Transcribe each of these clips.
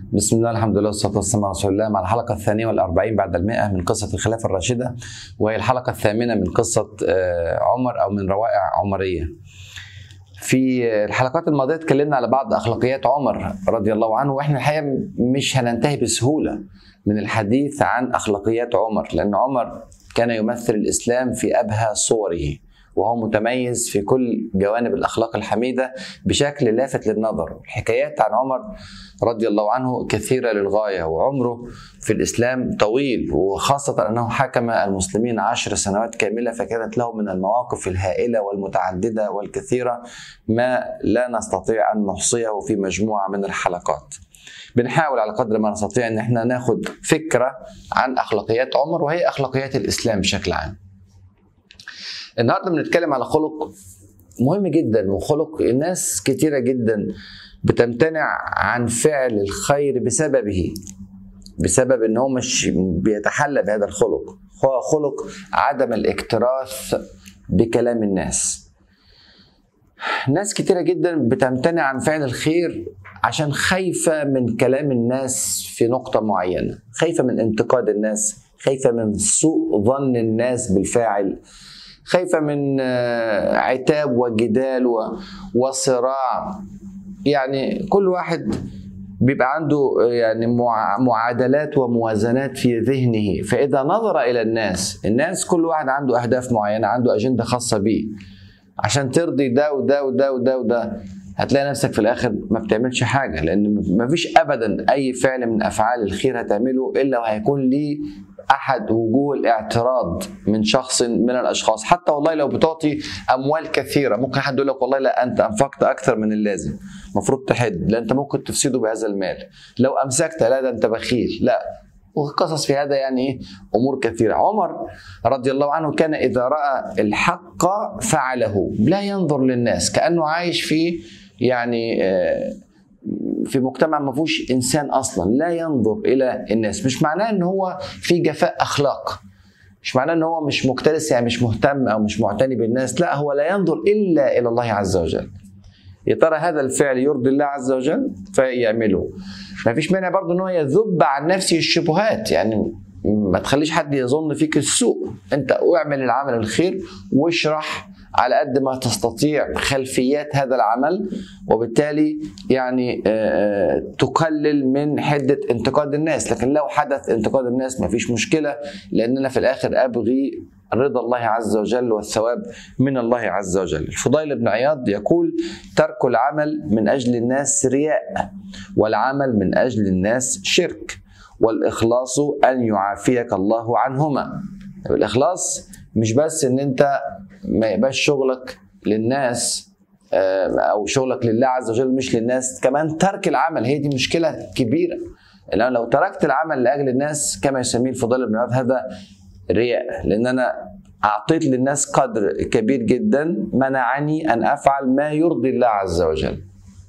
بسم الله الحمد لله والصلاة والسلام على رسول الله مع الحلقة الثانية والأربعين بعد المئة من قصة الخلافة الراشدة وهي الحلقة الثامنة من قصة آه، عمر أو من روائع عمرية في الحلقات الماضية اتكلمنا على بعض أخلاقيات عمر رضي الله عنه وإحنا الحقيقة مش هننتهي بسهولة من الحديث عن أخلاقيات عمر لأن عمر كان يمثل الإسلام في أبهى صوره وهو متميز في كل جوانب الأخلاق الحميدة بشكل لافت للنظر الحكايات عن عمر رضي الله عنه كثيرة للغاية وعمره في الإسلام طويل وخاصة أنه حكم المسلمين عشر سنوات كاملة فكانت له من المواقف الهائلة والمتعددة والكثيرة ما لا نستطيع أن نحصيه في مجموعة من الحلقات بنحاول على قدر ما نستطيع ان احنا ناخد فكره عن اخلاقيات عمر وهي اخلاقيات الاسلام بشكل عام. النهارده بنتكلم على خلق مهم جدا وخلق الناس كتيره جدا بتمتنع عن فعل الخير بسببه بسبب ان هو مش بيتحلى بهذا الخلق هو خلق عدم الاكتراث بكلام الناس ناس كتيره جدا بتمتنع عن فعل الخير عشان خايفه من كلام الناس في نقطه معينه خايفه من انتقاد الناس خايفه من سوء ظن الناس بالفاعل خايفه من آه، عتاب وجدال و- وصراع يعني كل واحد بيبقى عنده يعني مع- معادلات وموازنات في ذهنه فاذا نظر الى الناس الناس كل واحد عنده اهداف معينه عنده اجنده خاصه بيه عشان ترضي ده وده وده وده وده هتلاقي نفسك في الاخر ما بتعملش حاجه لان ما فيش ابدا اي فعل من افعال الخير هتعمله الا وهيكون ليه احد وجوه الاعتراض من شخص من الاشخاص حتى والله لو بتعطي اموال كثيره ممكن حد يقول لك والله لا انت انفقت اكثر من اللازم المفروض تحد لا انت ممكن تفسده بهذا المال لو امسكت لا ده انت بخيل لا وقصص في هذا يعني ايه امور كثيره عمر رضي الله عنه كان اذا راى الحق فعله لا ينظر للناس كانه عايش في يعني آه، في مجتمع ما فيهوش انسان اصلا لا ينظر الى الناس مش معناه ان هو في جفاء اخلاق مش معناه ان هو مش مكترث يعني مش مهتم او مش معتني بالناس لا هو لا ينظر الا الى الله عز وجل يا ترى هذا الفعل يرضي الله عز وجل فيعمله ما فيش مانع برضه ان هو يذب عن نفسه الشبهات يعني ما تخليش حد يظن فيك السوء انت اعمل العمل الخير واشرح على قد ما تستطيع خلفيات هذا العمل وبالتالي يعني آه، آه، تقلل من حده انتقاد الناس لكن لو حدث انتقاد الناس ما فيش مشكله لان انا في الاخر ابغي رضا الله عز وجل والثواب من الله عز وجل الفضيل بن عياض يقول ترك العمل من اجل الناس رياء والعمل من اجل الناس شرك والاخلاص ان يعافيك الله عنهما الاخلاص مش بس ان انت ما يبقاش شغلك للناس آه، او شغلك لله عز وجل مش للناس كمان ترك العمل هي دي مشكله كبيره لان لو تركت العمل لاجل الناس كما يسميه الفضيل بن عياض هذا رياء لان انا اعطيت للناس قدر كبير جدا منعني ان افعل ما يرضي الله عز وجل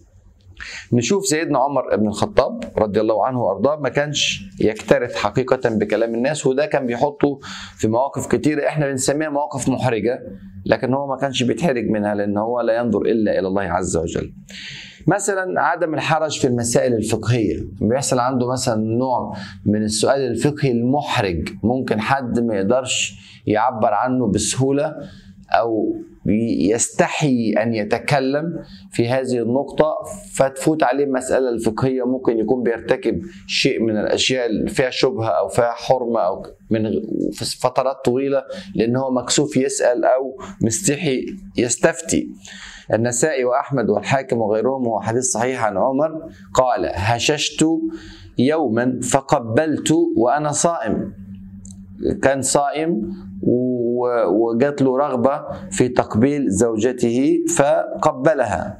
نشوف سيدنا عمر بن الخطاب رضي الله عنه وارضاه ما كانش يكترث حقيقه بكلام الناس وده كان بيحطه في مواقف كتيره احنا بنسميها مواقف محرجه لكن هو ما كانش بيتحرج منها لان هو لا ينظر الا الى الله عز وجل. مثلا عدم الحرج في المسائل الفقهيه بيحصل عنده مثلا نوع من السؤال الفقهي المحرج ممكن حد ما يقدرش يعبر عنه بسهوله او يستحي ان يتكلم في هذه النقطه فتفوت عليه المساله الفقهيه ممكن يكون بيرتكب شيء من الاشياء اللي فيها شبهه او فيها حرمه او من في فترات طويله لان هو مكسوف يسال او مستحي يستفتي النسائي واحمد والحاكم وغيرهم هو حديث صحيح عن عمر قال هششت يوما فقبلت وانا صائم كان صائم و- وجات له رغبه في تقبيل زوجته فقبلها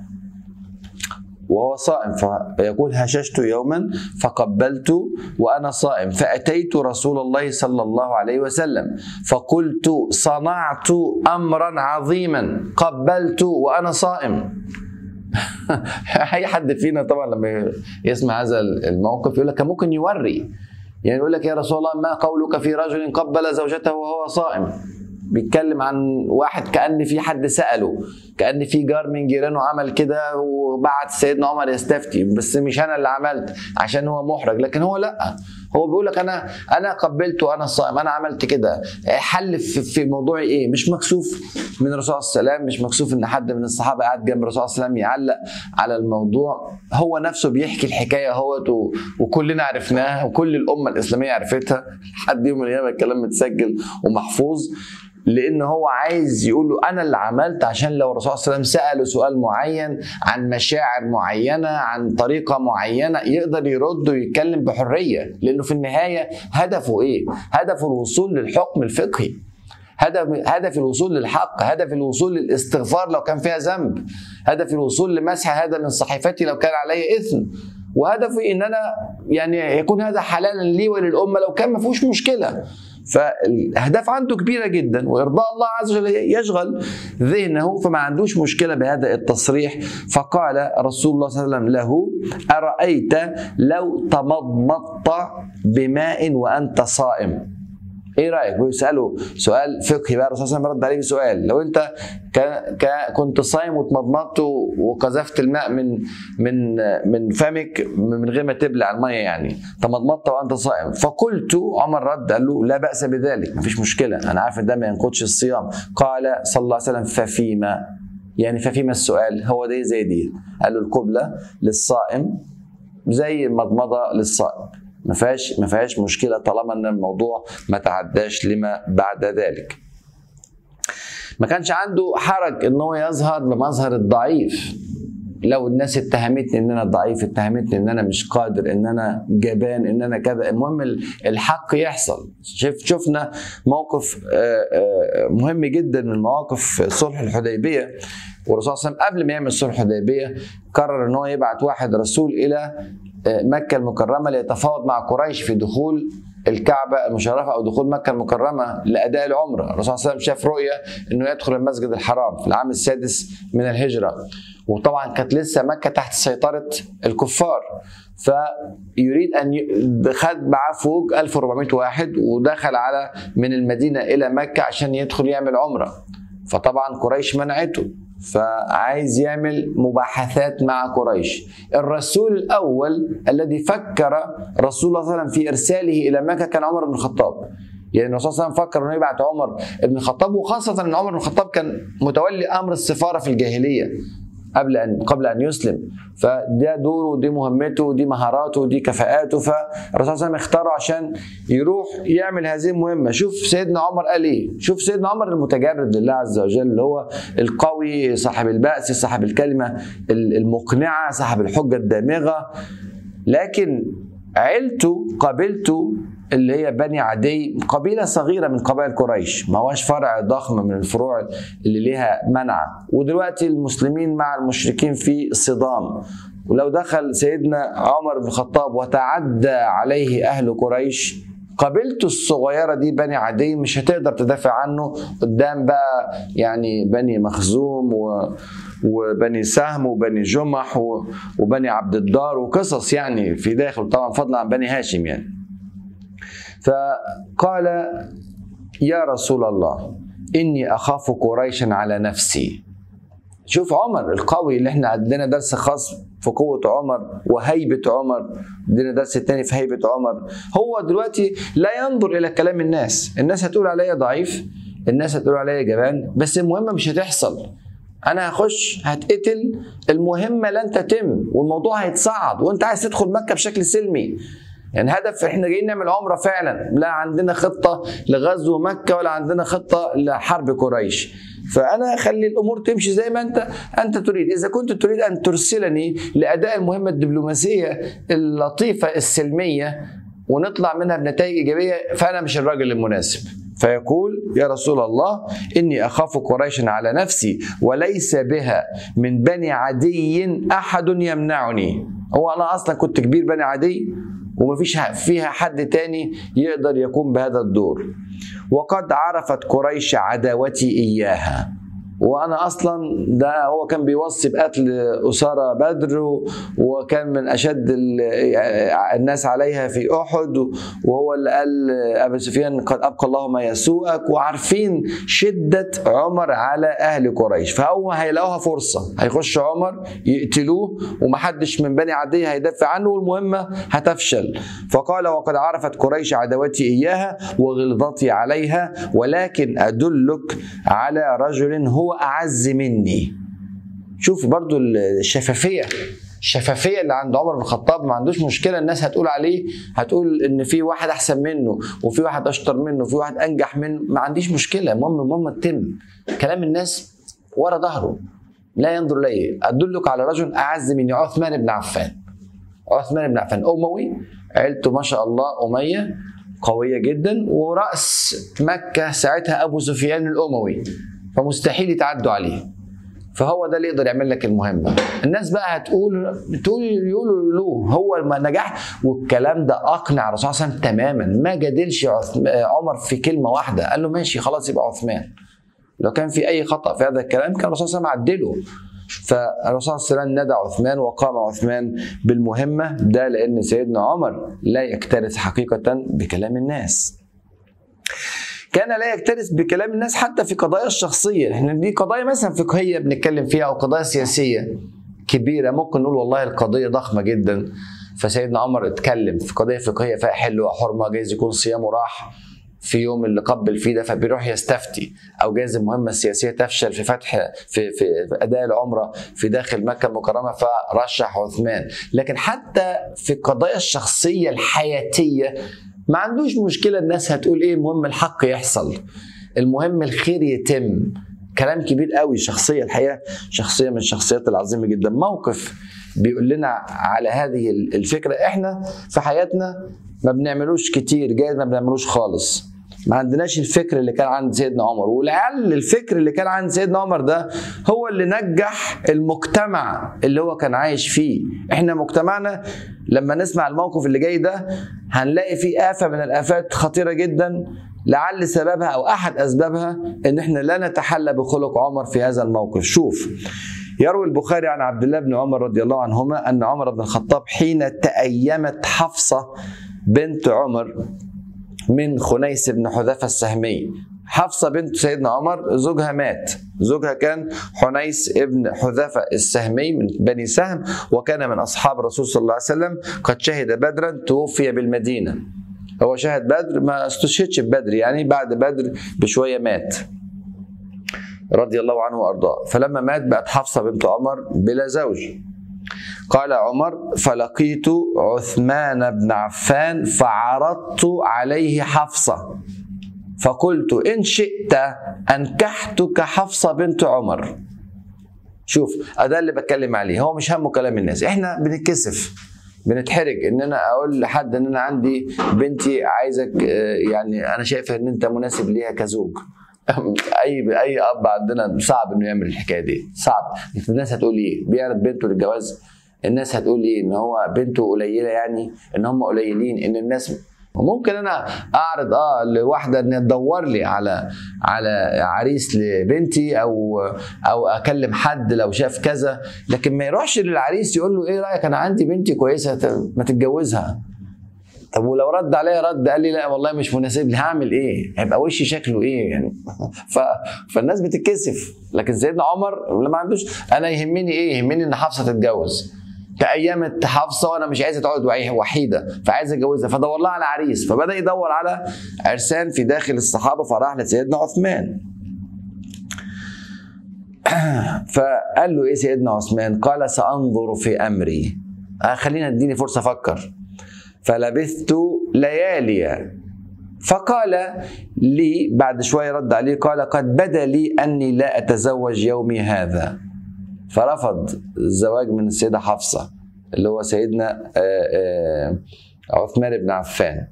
وهو صائم فيقول هششت يوما فقبلت وانا صائم فاتيت رسول الله صلى الله عليه وسلم فقلت صنعت امرا عظيما قبلت وانا صائم اي حد فينا طبعا لما يسمع هذا الموقف يقول لك كان ممكن يوري يعني يقول لك يا رسول الله ما قولك في رجل قبل زوجته وهو صائم بيتكلم عن واحد كان في حد ساله كان في جار من جيرانه عمل كده وبعت سيدنا عمر يستفتي بس مش انا اللي عملت عشان هو محرج لكن هو لا هو بيقول لك انا انا قبلت وانا صائم انا عملت كده حل في, في موضوعي ايه مش مكسوف من الرسول صلى الله عليه وسلم مش مكسوف ان حد من الصحابه قاعد جنب الرسول صلى الله عليه وسلم يعلق على الموضوع هو نفسه بيحكي الحكايه اهوت و- وكلنا عرفناها وكل الامه الاسلاميه عرفتها لحد يوم من الايام الكلام متسجل ومحفوظ لان هو عايز يقول له انا اللي عملت عشان لو الرسول صلى الله عليه وسلم ساله سؤال معين عن مشاعر معينه عن طريقه معينه يقدر يرد ويتكلم بحريه لانه في النهايه هدفه ايه؟ هدفه الوصول للحكم الفقهي هدف هدف الوصول للحق هدف الوصول للاستغفار لو كان فيها ذنب هدف الوصول لمسح هذا من صحيفتي لو كان علي اثم وهدفي ان انا يعني يكون هذا حلالا لي وللامه لو كان ما فيهوش مشكله فالاهداف عنده كبيره جدا وارضاء الله عز وجل يشغل ذهنه فما عندوش مشكله بهذا التصريح فقال رسول الله صلى الله عليه وسلم له ارايت لو تمضمضت بماء وانت صائم ايه رايك بيساله سؤال فقهي بقى الرسول صلى الله عليه وسلم رد عليه بسؤال لو انت ك... ك... كنت صايم واتمضمضت وقذفت الماء من من من فمك من غير ما تبلع الميه يعني تمضمضت وانت صائم فقلت عمر رد قال له لا باس بذلك مفيش مشكله انا عارف ان ده ما ينقضش الصيام قال صلى الله عليه وسلم ففيما يعني ففيما السؤال هو ده زي دي قال له القبله للصائم زي المضمضه للصائم ما فيهاش ما فيهاش مشكله طالما ان الموضوع ما تعداش لما بعد ذلك ما كانش عنده حرج ان هو يظهر بمظهر الضعيف لو الناس اتهمتني ان انا ضعيف اتهمتني ان انا مش قادر ان انا جبان ان انا كذا المهم الحق يحصل شوف شفنا موقف مهم جدا من مواقف صلح الحديبيه والرسول صلى الله عليه وسلم قبل ما يعمل صلح الحديبيه قرر ان هو يبعت واحد رسول الى مكه المكرمه ليتفاوض مع قريش في دخول الكعبة المشرفة أو دخول مكة المكرمة لأداء العمرة، الرسول صلى الله عليه وسلم شاف رؤية إنه يدخل المسجد الحرام في العام السادس من الهجرة، وطبعا كانت لسه مكة تحت سيطرة الكفار، فيريد أن ي... خد معاه فوق 1400 واحد ودخل على من المدينة إلى مكة عشان يدخل يعمل عمرة، فطبعا قريش منعته، فعايز يعمل مباحثات مع قريش الرسول الأول الذي فكر رسول الله صلى الله عليه وسلم في إرساله إلى مكة كان عمر بن الخطاب يعني الرسول صلى الله عليه وسلم فكر انه يبعت عمر بن الخطاب وخاصة ان عمر بن الخطاب كان متولي امر السفارة في الجاهلية قبل ان قبل ان يسلم فده دوره ودي مهمته ودي مهاراته ودي كفاءاته فالرسول صلى الله عليه وسلم اختاره عشان يروح يعمل هذه المهمه شوف سيدنا عمر قال ايه شوف سيدنا عمر المتجرد لله عز وجل اللي هو القوي صاحب البأس صاحب الكلمه المقنعه صاحب الحجه الدامغه لكن عيلته قبيلته اللي هي بني عدي قبيله صغيره من قبائل قريش ما هوش فرع ضخم من الفروع اللي ليها منع ودلوقتي المسلمين مع المشركين في صدام ولو دخل سيدنا عمر بن الخطاب وتعدى عليه اهل قريش قبيلته الصغيره دي بني عدي مش هتقدر تدافع عنه قدام بقى يعني بني مخزوم و وبني سهم وبني جمح وبني عبد الدار وقصص يعني في داخل طبعا فضلا عن بني هاشم يعني فقال يا رسول الله إني أخاف قريشا على نفسي شوف عمر القوي اللي احنا عندنا درس خاص في قوة عمر وهيبة عمر عندنا درس تاني في هيبة عمر هو دلوقتي لا ينظر إلى كلام الناس الناس هتقول عليا ضعيف الناس هتقول عليا جبان بس المهمة مش هتحصل انا هخش هتقتل المهمة لن تتم والموضوع هيتصعد وانت عايز تدخل مكة بشكل سلمي يعني هدف احنا جايين نعمل عمره فعلا لا عندنا خطه لغزو مكه ولا عندنا خطه لحرب قريش فانا خلي الامور تمشي زي ما انت انت تريد اذا كنت تريد ان ترسلني لاداء المهمه الدبلوماسيه اللطيفه السلميه ونطلع منها بنتائج ايجابيه فانا مش الراجل المناسب فيقول يا رسول الله اني اخاف قريشا على نفسي وليس بها من بني عدي احد يمنعني هو انا اصلا كنت كبير بني عدي ومفيش فيها حد تاني يقدر يقوم بهذا الدور وقد عرفت قريش عداوتي إياها وانا اصلا ده هو كان بيوصي بقتل اساره بدر وكان من اشد الناس عليها في احد وهو اللي قال ابي سفيان قد ابقى الله ما يسوءك وعارفين شده عمر على اهل قريش فهو هيلاقوها فرصه هيخش عمر يقتلوه ومحدش من بني عدي هيدافع عنه والمهمه هتفشل فقال وقد عرفت قريش عداوتي اياها وغلظتي عليها ولكن ادلك على رجل هو اعز مني شوف برضو الشفافيه الشفافيه اللي عند عمر بن الخطاب ما عندوش مشكله الناس هتقول عليه هتقول ان في واحد احسن منه وفي واحد اشطر منه وفي واحد انجح منه ما عنديش مشكله المهم المهم تتم كلام الناس ورا ظهره لا ينظر اليه ادلك على رجل اعز مني عثمان بن عفان عثمان بن عفان اموي عيلته ما شاء الله اميه قويه جدا وراس مكه ساعتها ابو سفيان الاموي فمستحيل يتعدوا عليه فهو ده اللي يقدر يعمل لك المهمه الناس بقى هتقول تقول يقولوا له هو ما نجح والكلام ده اقنع الرسول صلى الله عليه وسلم تماما ما جادلش عمر في كلمه واحده قال له ماشي خلاص يبقى عثمان لو كان في اي خطا في هذا الكلام كان الرسول صلى الله عليه وسلم عدله فالرسول صلى الله عليه وسلم ندى عثمان وقام عثمان بالمهمه ده لان سيدنا عمر لا يكترث حقيقه بكلام الناس كان لا يكترث بكلام الناس حتى في قضايا الشخصيه احنا دي قضايا مثلا فقهيه بنتكلم فيها او قضايا سياسيه كبيره ممكن نقول والله القضيه ضخمه جدا فسيدنا عمر اتكلم في قضيه فقهيه فيها حل وحرمه جايز يكون صيامه راح في يوم اللي قبل فيه ده فبيروح يستفتي او جايز المهمه السياسيه تفشل في فتح في في اداء العمره في داخل مكه المكرمه فرشح عثمان لكن حتى في القضايا الشخصيه الحياتيه ما عندوش مشكله الناس هتقول ايه المهم الحق يحصل المهم الخير يتم كلام كبير قوي شخصيه الحقيقه شخصيه من الشخصيات العظيمه جدا موقف بيقول لنا على هذه الفكره احنا في حياتنا ما بنعملوش كتير جايز ما بنعملوش خالص ما عندناش الفكر اللي كان عند سيدنا عمر ولعل الفكر اللي كان عند سيدنا عمر ده هو اللي نجح المجتمع اللي هو كان عايش فيه احنا مجتمعنا لما نسمع الموقف اللي جاي ده هنلاقي فيه آفة من الآفات خطيرة جدا لعل سببها أو أحد أسبابها إن إحنا لا نتحلى بخلق عمر في هذا الموقف شوف يروي البخاري عن عبد الله بن عمر رضي الله عنهما أن عمر بن الخطاب حين تأيمت حفصة بنت عمر من خنيس بن حذافة السهمي حفصة بنت سيدنا عمر زوجها مات زوجها كان حنيس ابن حذافة السهمي من بني سهم وكان من أصحاب الرسول صلى الله عليه وسلم قد شهد بدرا توفي بالمدينة هو شهد بدر ما استشهدش ببدر يعني بعد بدر بشوية مات رضي الله عنه وأرضاه فلما مات بقت حفصة بنت عمر بلا زوج قال عمر فلقيت عثمان بن عفان فعرضت عليه حفصة فقلت إن شئت أنكحتك حفصة بنت عمر شوف ده اللي بتكلم عليه هو مش همه كلام الناس احنا بنتكسف بنتحرج ان انا اقول لحد ان انا عندي بنتي عايزك يعني انا شايف ان انت مناسب ليها كزوج اي اي اب عندنا صعب انه يعمل الحكايه دي صعب الناس هتقول ايه بيعرض بنته للجواز الناس هتقول ايه ان هو بنته قليله يعني ان هم قليلين ان الناس وممكن انا اعرض اه لواحده ان تدور لي على على عريس لبنتي او او اكلم حد لو شاف كذا لكن ما يروحش للعريس يقول له ايه رايك انا عندي بنتي كويسه ما تتجوزها طب ولو رد عليا رد قال لي لا والله مش مناسب لي هعمل ايه؟ هيبقى وشي شكله ايه يعني؟ ف... فالناس بتتكسف لكن سيدنا عمر ما عندوش انا يهمني ايه؟ يهمني ان حفصه تتجوز تأيمت حفصة وأنا مش عايزة تقعد وحيدة فعايز أتجوزها فدور لها على عريس فبدأ يدور على عرسان في داخل الصحابة فراح لسيدنا عثمان فقال له إيه سيدنا عثمان قال سأنظر في أمري آه خلينا اديني فرصة أفكر فلبثت ليالي فقال لي بعد شوية رد عليه قال قد بدا لي أني لا أتزوج يومي هذا فرفض الزواج من السيدة حفصة اللي هو سيدنا عثمان بن عفان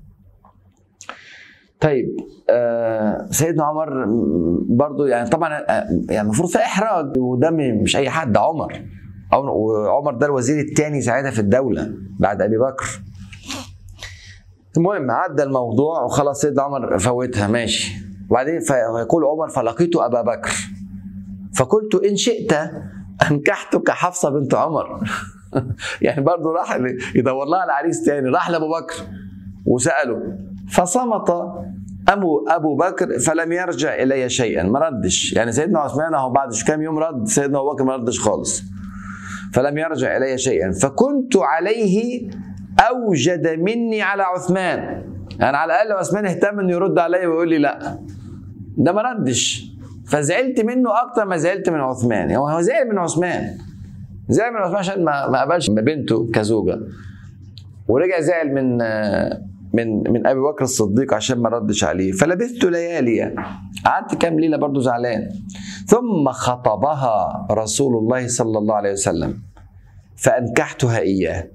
طيب سيدنا عمر برضو يعني طبعا يعني المفروض في احراج وده مش اي حد ده عمر وعمر ده الوزير الثاني ساعتها في الدوله بعد ابي بكر المهم عدى الموضوع وخلاص سيدنا عمر فوتها ماشي وبعدين فيقول عمر فلقيت ابا بكر فقلت ان شئت انكحتك حفصه بنت عمر يعني برضه راح يدور لها على عريس تاني راح لابو بكر وساله فصمت ابو ابو بكر فلم يرجع الي شيئا ما ردش يعني سيدنا عثمان اهو بعد كام يوم رد سيدنا ابو بكر ما ردش خالص فلم يرجع الي شيئا فكنت عليه اوجد مني على عثمان يعني على الاقل عثمان اهتم انه يرد عليا ويقول لي لا ده ما ردش فزعلت منه اكتر ما زعلت من عثمان هو هو زعل من عثمان زعل من عثمان عشان ما ما قبلش بنته كزوجه ورجع زعل من من من ابي بكر الصديق عشان ما ردش عليه فلبثت ليالي قعدت كام ليله برضه زعلان ثم خطبها رسول الله صلى الله عليه وسلم فانكحتها اياه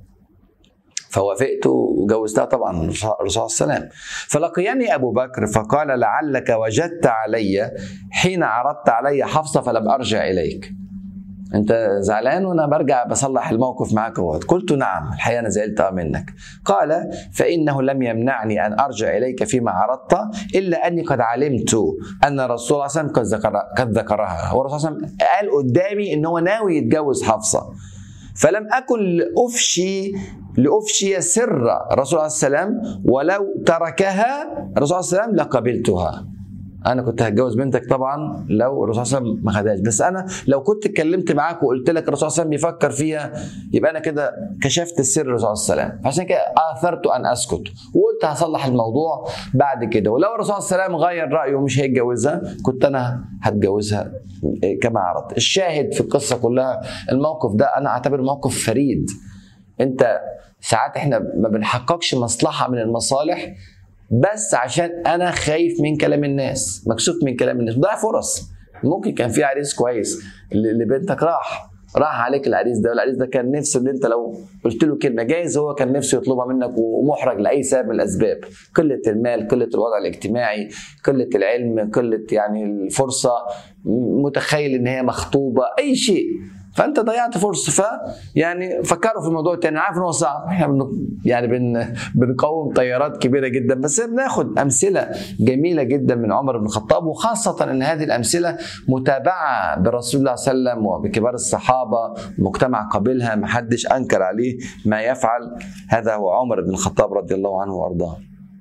فوافقت وجوزتها طبعا الرسول صلى الله عليه وسلم فلقيني ابو بكر فقال لعلك وجدت علي حين عرضت علي حفصه فلم ارجع اليك انت زعلان وانا برجع بصلح الموقف معاك اهوت قلت نعم الحقيقه انا زعلت منك قال فانه لم يمنعني ان ارجع اليك فيما عرضت الا اني قد علمت ان الرسول صلى الله عليه وسلم قد ذكر قد ذكرها هو الرسول صلى الله عليه وسلم قال قدامي ان هو ناوي يتجوز حفصه فلم اكن لافشي لافشي سر الرسول عليه السلام ولو تركها الرسول عليه السلام لقبلتها انا كنت هتجوز بنتك طبعا لو الرسول صلى الله عليه وسلم ما خدهاش بس انا لو كنت اتكلمت معاك وقلت لك الرسول صلى الله عليه وسلم بيفكر فيها يبقى انا كده كشفت السر الرسول صلى الله عليه وسلم عشان كده اثرت ان اسكت وقلت هصلح الموضوع بعد كده ولو الرسول صلى الله عليه وسلم غير رايه ومش هيتجوزها كنت انا هتجوزها كما عرضت الشاهد في القصه كلها الموقف ده انا اعتبره موقف فريد انت ساعات احنا ما بنحققش مصلحه من المصالح بس عشان انا خايف من كلام الناس مكسوف من كلام الناس ضيع فرص ممكن كان في عريس كويس لبنتك راح راح عليك العريس ده والعريس ده كان نفسه ان انت لو قلت له كلمه جايز هو كان نفسه يطلبها منك ومحرج لاي سبب من الاسباب قله المال قله الوضع الاجتماعي قله العلم قله يعني الفرصه متخيل ان هي مخطوبه اي شيء فانت ضيعت فرصه ف يعني فكروا في الموضوع تاني عارف ان هو صعب احنا بن يعني بن بنقوم تيارات كبيره جدا بس بناخد امثله جميله جدا من عمر بن الخطاب وخاصه ان هذه الامثله متابعه برسول الله صلى الله عليه وسلم وبكبار الصحابه مجتمع قبلها ما حدش انكر عليه ما يفعل هذا هو عمر بن الخطاب رضي الله عنه وارضاه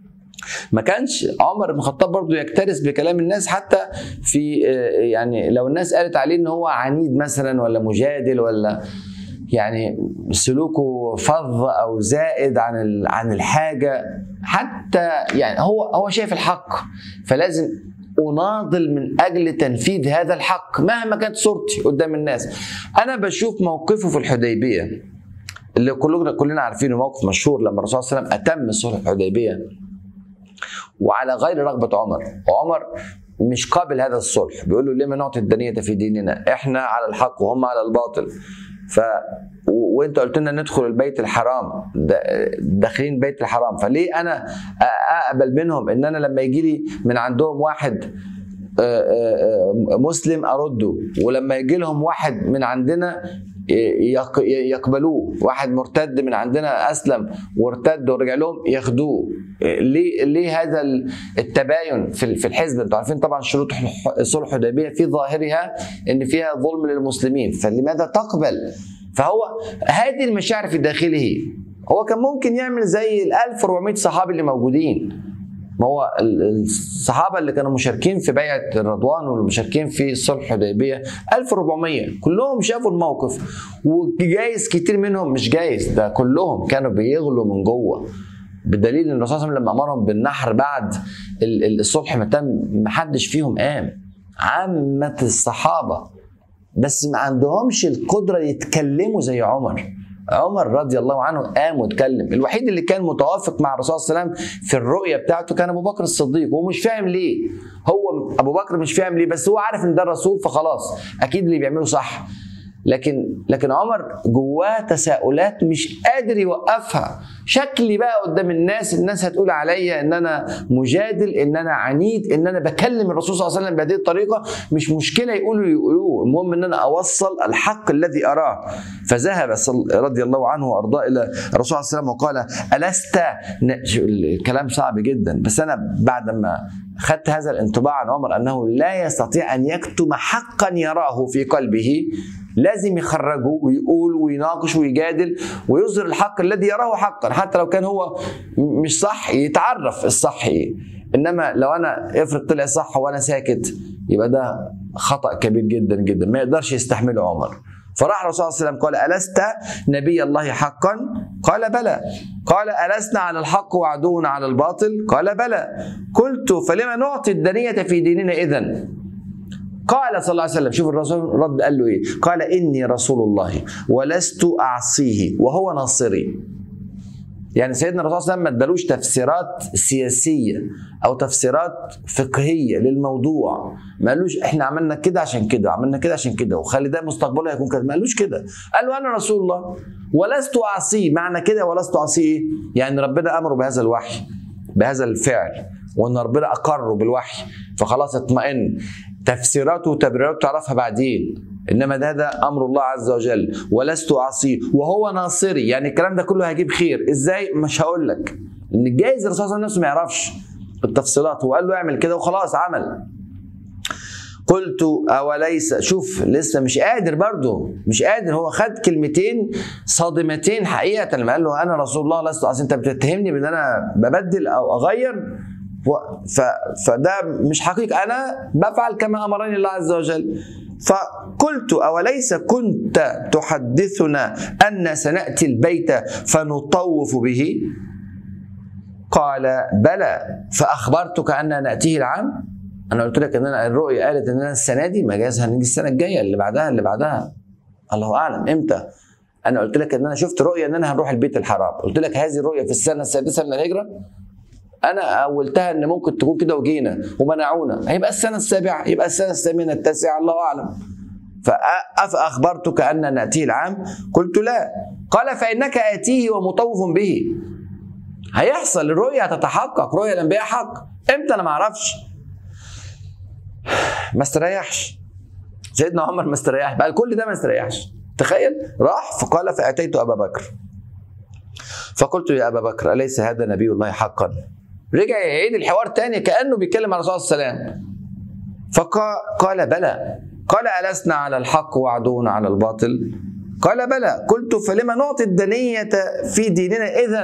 ما كانش عمر بن الخطاب برضه يكترث بكلام الناس حتى في يعني لو الناس قالت عليه ان هو عنيد مثلا ولا مجادل ولا يعني سلوكه فظ او زائد عن عن الحاجه حتى يعني هو هو شايف الحق فلازم اناضل من اجل تنفيذ هذا الحق مهما كانت صورتي قدام الناس انا بشوف موقفه في الحديبيه اللي كلنا كلنا عارفينه موقف مشهور لما الرسول صلى الله عليه وسلم اتم صلح الحديبيه وعلى غير رغبة عمر وعمر مش قابل هذا الصلح بيقول له لما نعطي الدنية في ديننا احنا على الحق وهم على الباطل ف وانت قلت لنا ندخل البيت الحرام داخلين بيت الحرام فليه انا اقبل منهم ان انا لما يجي لي من عندهم واحد مسلم ارده ولما يجي لهم واحد من عندنا يقبلوه واحد مرتد من عندنا اسلم وارتد ورجع لهم ياخدوه ليه ليه هذا التباين في في الحزب انتوا عارفين طبعا شروط صلح الحديبيه في ظاهرها ان فيها ظلم للمسلمين فلماذا تقبل فهو هذه المشاعر في داخله هو كان ممكن يعمل زي ال 1400 صحابي اللي موجودين ما هو الصحابة اللي كانوا مشاركين في بيعة الرضوان والمشاركين في صلح الحديبية 1400 كلهم شافوا الموقف وجايز كتير منهم مش جايز ده كلهم كانوا بيغلوا من جوه بدليل ان الرسول صلى الله عليه وسلم لما امرهم بالنحر بعد الصلح ما تم ما حدش فيهم قام عامة الصحابة بس ما عندهمش القدرة يتكلموا زي عمر عمر رضي الله عنه قام واتكلم الوحيد اللي كان متوافق مع الرسول صلى الله عليه وسلم في الرؤيه بتاعته كان ابو بكر الصديق ومش فاهم ليه هو ابو بكر مش فاهم ليه بس هو عارف ان ده الرسول فخلاص اكيد اللي بيعمله صح لكن لكن عمر جواه تساؤلات مش قادر يوقفها شكلي بقى قدام الناس الناس هتقول عليا ان انا مجادل ان انا عنيد ان انا بكلم الرسول صلى الله عليه وسلم بهذه الطريقه مش مشكله يقولوا يقولوه المهم ان انا اوصل الحق الذي اراه فذهب رضي الله عنه وارضاه الى الرسول صلى الله عليه وسلم وقال الست الكلام صعب جدا بس انا بعد ما خدت هذا الانطباع عن عمر انه لا يستطيع ان يكتم حقا يراه في قلبه لازم يخرجه ويقول ويناقش ويجادل ويظهر الحق الذي يراه حقا حتى لو كان هو مش صح يتعرف الصح ايه انما لو انا افرض طلع صح وانا ساكت يبقى ده خطا كبير جدا جدا ما يقدرش يستحمله عمر فراح الرسول صلى الله عليه وسلم قال ألست نبي الله حقا؟ قال بلى قال ألسنا على الحق وعدونا على الباطل؟ قال بلى قلت فلما نعطي الدنية في ديننا إذا؟ قال صلى الله عليه وسلم شوف الرسول رد قال له ايه قال اني رسول الله ولست اعصيه وهو ناصري يعني سيدنا الرسول صلى الله عليه وسلم ما ادالوش تفسيرات سياسيه او تفسيرات فقهيه للموضوع ما قالوش احنا عملنا كده عشان كده عملنا كده عشان كده وخلي ده مستقبله يكون كده ما قالوش كده قال له انا رسول الله ولست اعصيه معنى كده ولست اعصيه ايه يعني ربنا امره بهذا الوحي بهذا الفعل وان ربنا اقره بالوحي فخلاص اطمئن تفسيراته وتبريراته تعرفها بعدين انما ده ده امر الله عز وجل ولست اعصيه وهو ناصري يعني الكلام ده كله هيجيب خير ازاي مش هقول لك ان جايز الرسول صلى الله عليه وسلم ما يعرفش التفصيلات هو قال له اعمل كده وخلاص عمل قلت اوليس شوف لسه مش قادر برضه مش قادر هو خد كلمتين صادمتين حقيقه لما قال له انا رسول الله لست اصل انت بتتهمني بان انا ببدل او اغير ف... فده مش حقيقة أنا بفعل كما أمرني الله عز وجل فقلت أوليس كنت تحدثنا أن سنأتي البيت فنطوف به قال بلى فأخبرتك أن نأتيه العام أنا قلت لك أن أنا الرؤية قالت أن أنا السنة دي ما جاز هنيجي السنة الجاية اللي بعدها اللي بعدها الله أعلم إمتى أنا قلت لك أن أنا شفت رؤية أن أنا هنروح البيت الحرام قلت لك هذه الرؤية في السنة السادسة من الهجرة انا اولتها ان ممكن تكون كده وجينا ومنعونا هيبقى السنه السابعه يبقى السنه الثامنه التاسعه الله اعلم فأفأخبرتك أن نأتيه العام قلت لا قال فإنك آتيه ومطوف به هيحصل الرؤيا هتتحقق رؤيا الأنبياء حق إمتى أنا ما أعرفش ما استريحش سيدنا عمر ما استريحش بقى كل ده ما استريحش تخيل راح فقال فأتيت أبا بكر فقلت يا أبا بكر أليس هذا نبي الله حقا رجع يعيد الحوار تاني كانه بيتكلم على الرسول صلى الله عليه وسلم فقال بلى قال ألسنا على الحق وعدونا على الباطل قال بلى قلت فلما نعطي الدنية في ديننا إذا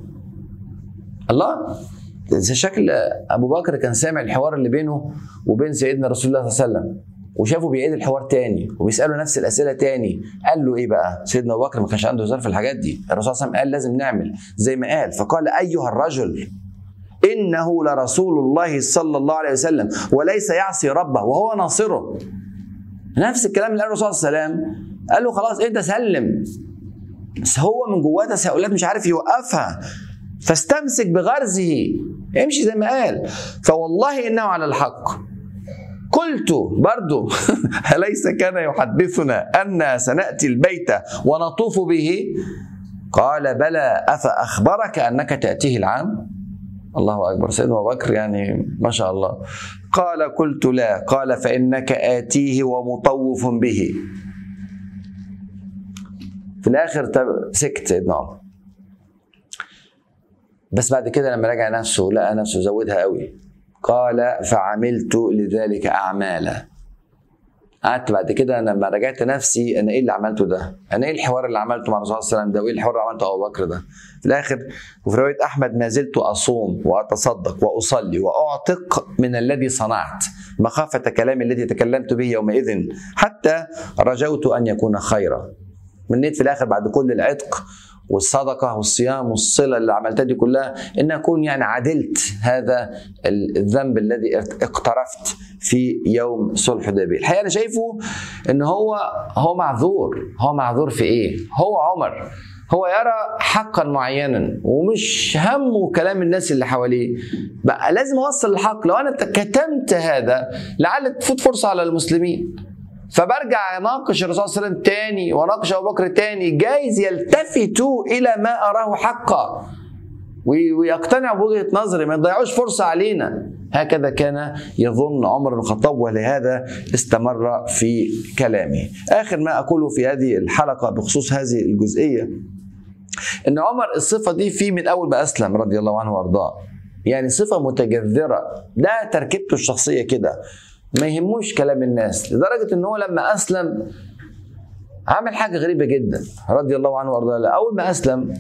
الله شكل أبو بكر كان سامع الحوار اللي بينه وبين سيدنا رسول الله صلى الله عليه وسلم وشافه بيعيد الحوار تاني وبيساله نفس الاسئله تاني قال له ايه بقى سيدنا ابو بكر ما كانش عنده هزار في الحاجات دي الرسول صلى الله عليه وسلم قال لازم نعمل زي ما قال فقال ايها الرجل انه لرسول الله صلى الله عليه وسلم وليس يعصي ربه وهو ناصره نفس الكلام اللي قاله الرسول صلى الله عليه وسلم قال له خلاص انت سلم بس هو من جواه تساؤلات مش عارف يوقفها فاستمسك بغرزه امشي زي ما قال فوالله انه على الحق قلت برضو أليس كان يحدثنا أن سنأتي البيت ونطوف به قال بلى أفأخبرك أنك تأتيه العام الله أكبر سيدنا أبو بكر يعني ما شاء الله قال قلت لا قال فإنك آتيه ومطوف به في الآخر سكت سيدنا عمر بس بعد كده لما رجع نفسه لقى نفسه زودها قوي قال فعملت لذلك أعمالا قعدت بعد كده لما رجعت نفسي انا ايه اللي عملته ده؟ انا ايه الحوار اللي عملته مع الرسول صلى الله عليه وسلم ده؟ وايه الحوار اللي عملته ابو بكر ده؟ في الاخر وفي روايه احمد ما زلت اصوم واتصدق واصلي واعتق من الذي صنعت مخافه كلامي الذي تكلمت به يومئذ حتى رجوت ان يكون خيرا. منيت في الاخر بعد كل العتق والصدقة والصيام والصلة اللي عملتها دي كلها إن أكون يعني عدلت هذا الذنب الذي اقترفت في يوم صلح الحديبية الحقيقة أنا شايفه إن هو هو معذور هو معذور في إيه؟ هو عمر هو يرى حقا معينا ومش همه كلام الناس اللي حواليه بقى لازم اوصل الحق لو انا كتمت هذا لعل تفوت فرصه على المسلمين فبرجع اناقش الرسول صلى الله عليه وسلم تاني واناقش ابو بكر تاني جايز يلتفتوا الى ما اراه حقا ويقتنعوا بوجهه نظري ما يضيعوش فرصه علينا هكذا كان يظن عمر بن الخطاب ولهذا استمر في كلامه اخر ما اقوله في هذه الحلقه بخصوص هذه الجزئيه ان عمر الصفه دي فيه من اول ما اسلم رضي الله عنه وارضاه يعني صفة متجذرة ده تركيبته الشخصية كده ما يهموش كلام الناس لدرجة ان هو لما اسلم عمل حاجة غريبة جدا رضي الله عنه وارضاه اول ما اسلم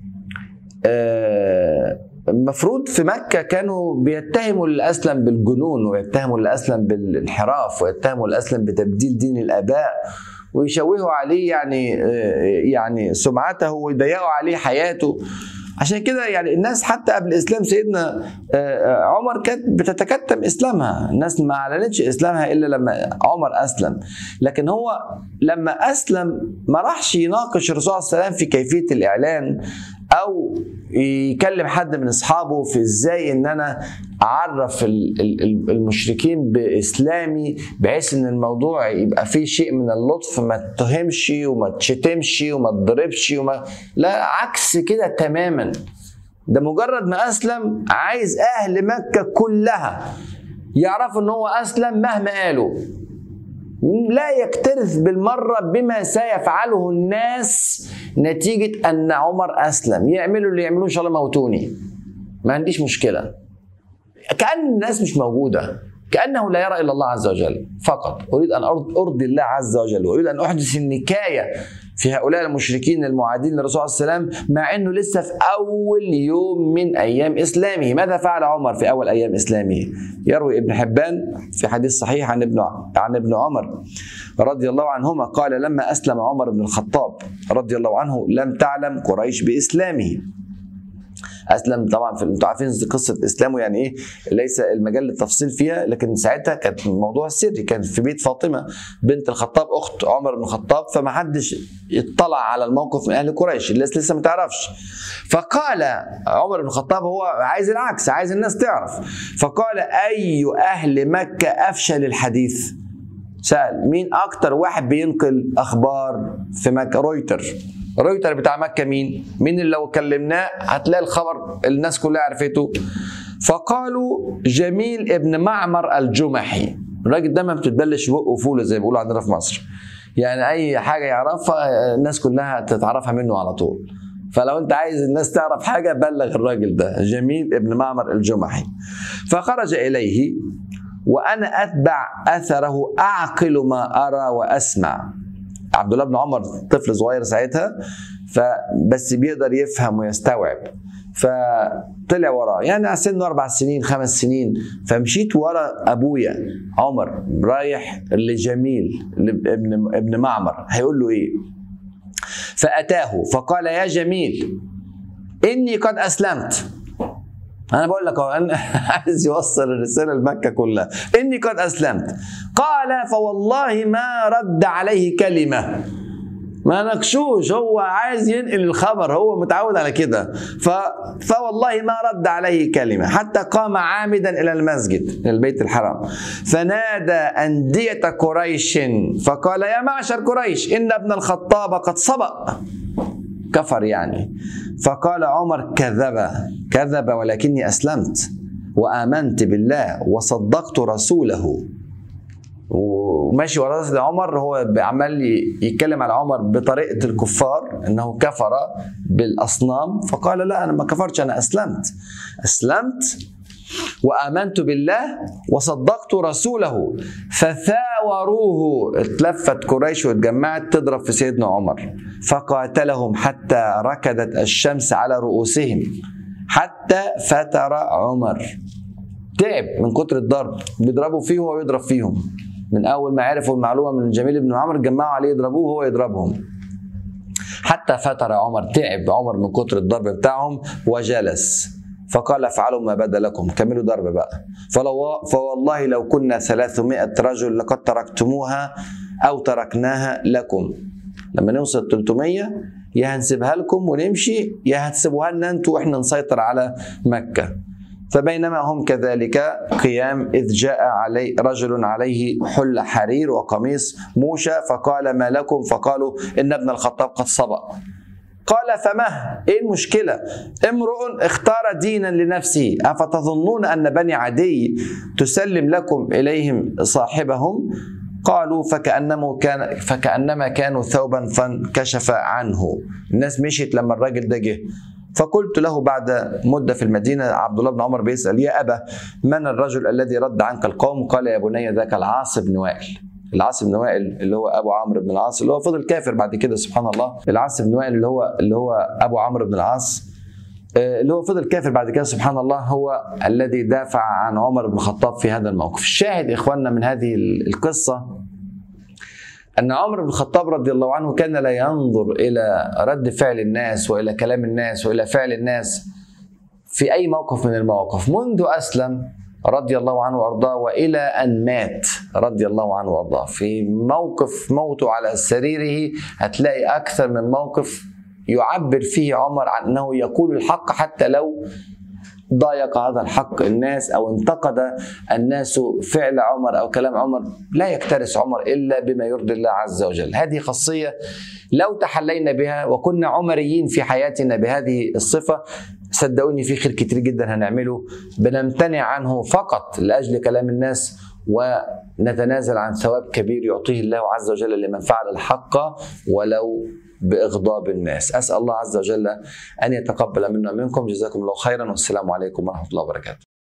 آه، المفروض في مكة كانوا بيتهموا اللي أسلم بالجنون ويتهموا اللي أسلم بالانحراف ويتهموا اللي أسلم بتبديل دين الآباء ويشوهوا عليه يعني آه، يعني سمعته ويضيقوا عليه حياته عشان كده يعني الناس حتى قبل اسلام سيدنا آه، آه، عمر كانت بتتكتم اسلامها الناس ما اعلنتش اسلامها الا لما عمر اسلم لكن هو لما اسلم ما راحش يناقش الرسول عليه السلام في كيفيه الاعلان او يكلم حد من اصحابه في ازاي ان انا اعرف ال- ال- ال- المشركين باسلامي بحيث ان الموضوع يبقى فيه شيء من اللطف ما تتهمش وما تشتمش وما تضربش وما لا عكس كده تماما ده مجرد ما اسلم عايز اهل مكه كلها يعرفوا ان هو اسلم مهما قالوا لا يكترث بالمرة بما سيفعله الناس نتيجة أن عمر أسلم يعملوا اللي يعملوه إن شاء الله موتوني ما عنديش مشكلة كأن الناس مش موجودة كأنه لا يرى إلا الله عز وجل فقط أريد أن أرض- أرضي الله عز وجل وأريد أن أحدث النكاية في هؤلاء المشركين المعادين للرسول عليه السلام مع أنه لسه في أول يوم من أيام إسلامه ماذا فعل عمر في أول أيام إسلامه يروي ابن حبان في حديث صحيح عن ابن عن ابن عمر رضي الله عنهما قال لما أسلم عمر بن الخطاب رضي الله عنه لم تعلم قريش بإسلامه اسلم طبعا في انتوا عارفين قصه اسلامه يعني ايه ليس المجال للتفصيل فيها لكن ساعتها كانت الموضوع سري كان في بيت فاطمه بنت الخطاب اخت عمر بن الخطاب فما حدش اطلع على الموقف من اهل قريش الناس لسه ما تعرفش فقال عمر بن الخطاب هو عايز العكس عايز الناس تعرف فقال اي اهل مكه افشل الحديث سأل مين أكتر واحد بينقل أخبار في مكة رويتر رويتر بتاع مكة مين مين اللي لو كلمناه هتلاقي الخبر الناس كلها عرفته فقالوا جميل ابن معمر الجمحي الراجل ده ما بتتبلش بقه فوله زي ما بيقولوا عندنا في مصر يعني اي حاجه يعرفها الناس كلها تتعرفها منه على طول فلو انت عايز الناس تعرف حاجه بلغ الراجل ده جميل ابن معمر الجمحي فخرج اليه وانا اتبع اثره اعقل ما ارى واسمع عبد الله بن عمر طفل صغير ساعتها فبس بيقدر يفهم ويستوعب فطلع وراه يعني على سنه اربع سنين خمس سنين فمشيت ورا ابويا عمر رايح لجميل ابن ابن معمر هيقول له ايه فاتاه فقال يا جميل اني قد اسلمت انا بقول لك اهو أنا عايز يوصل الرساله لمكه كلها اني قد اسلمت قال فوالله ما رد عليه كلمه ما نكشوش هو عايز ينقل الخبر هو متعود على كده ف... فوالله ما رد عليه كلمة حتى قام عامدا إلى المسجد إلى البيت الحرام فنادى أندية قريش فقال يا معشر قريش إن ابن الخطاب قد سبق كفر يعني فقال عمر كذب كذب ولكني أسلمت وآمنت بالله وصدقت رسوله وماشي ورا سيدنا عمر هو عمال يتكلم على عمر بطريقه الكفار انه كفر بالاصنام فقال لا انا ما كفرتش انا اسلمت اسلمت وامنت بالله وصدقت رسوله فثاوروه اتلفت قريش واتجمعت تضرب في سيدنا عمر فقاتلهم حتى ركدت الشمس على رؤوسهم حتى فتر عمر تعب من كتر الضرب بيضربوا فيه وهو يضرب فيهم من اول ما عرفوا المعلومه من جميل بن عمر جمعوا عليه يضربوه وهو يضربهم حتى فتر عمر تعب عمر من كتر الضرب بتاعهم وجلس فقال افعلوا ما بدا لكم كملوا ضرب بقى فلو فوالله لو كنا 300 رجل لقد تركتموها او تركناها لكم لما نوصل 300 يا هنسيبها لكم ونمشي يا هتسيبوها لنا انتوا واحنا نسيطر على مكه فبينما هم كذلك قيام إذ جاء علي رجل عليه حل حرير وقميص موشى فقال ما لكم فقالوا إن ابن الخطاب قد سبق قال فما ايه المشكله امرؤ اختار دينا لنفسه افتظنون ان بني عدي تسلم لكم اليهم صاحبهم قالوا فكانما كان فكانما كانوا ثوبا فانكشف عنه الناس مشيت لما الراجل ده جه فقلت له بعد مده في المدينه عبد الله بن عمر بيسال يا ابا من الرجل الذي رد عنك القوم؟ قال يا بني ذاك العاص بن وائل. العاص بن وائل اللي هو ابو عمرو بن العاص اللي هو فضل كافر بعد كده سبحان الله العاص بن وائل اللي هو اللي هو ابو عمرو بن العاص اللي هو فضل كافر بعد كده سبحان الله هو الذي دافع عن عمر بن الخطاب في هذا الموقف الشاهد إخواننا من هذه القصة أن عمر بن الخطاب رضي الله عنه كان لا ينظر إلى رد فعل الناس وإلى كلام الناس وإلى فعل الناس في أي موقف من المواقف منذ أسلم رضي الله عنه وارضاه والى ان مات رضي الله عنه وارضاه في موقف موته على سريره هتلاقي اكثر من موقف يعبر فيه عمر عن انه يقول الحق حتى لو ضايق هذا الحق الناس او انتقد الناس فعل عمر او كلام عمر لا يكترث عمر الا بما يرضي الله عز وجل هذه خاصيه لو تحلينا بها وكنا عمريين في حياتنا بهذه الصفه صدقوني في خير كتير جدا هنعمله بنمتنع عنه فقط لاجل كلام الناس ونتنازل عن ثواب كبير يعطيه الله عز وجل لمن فعل الحق ولو باغضاب الناس اسال الله عز وجل ان يتقبل منا ومنكم جزاكم الله خيرا والسلام عليكم ورحمه الله وبركاته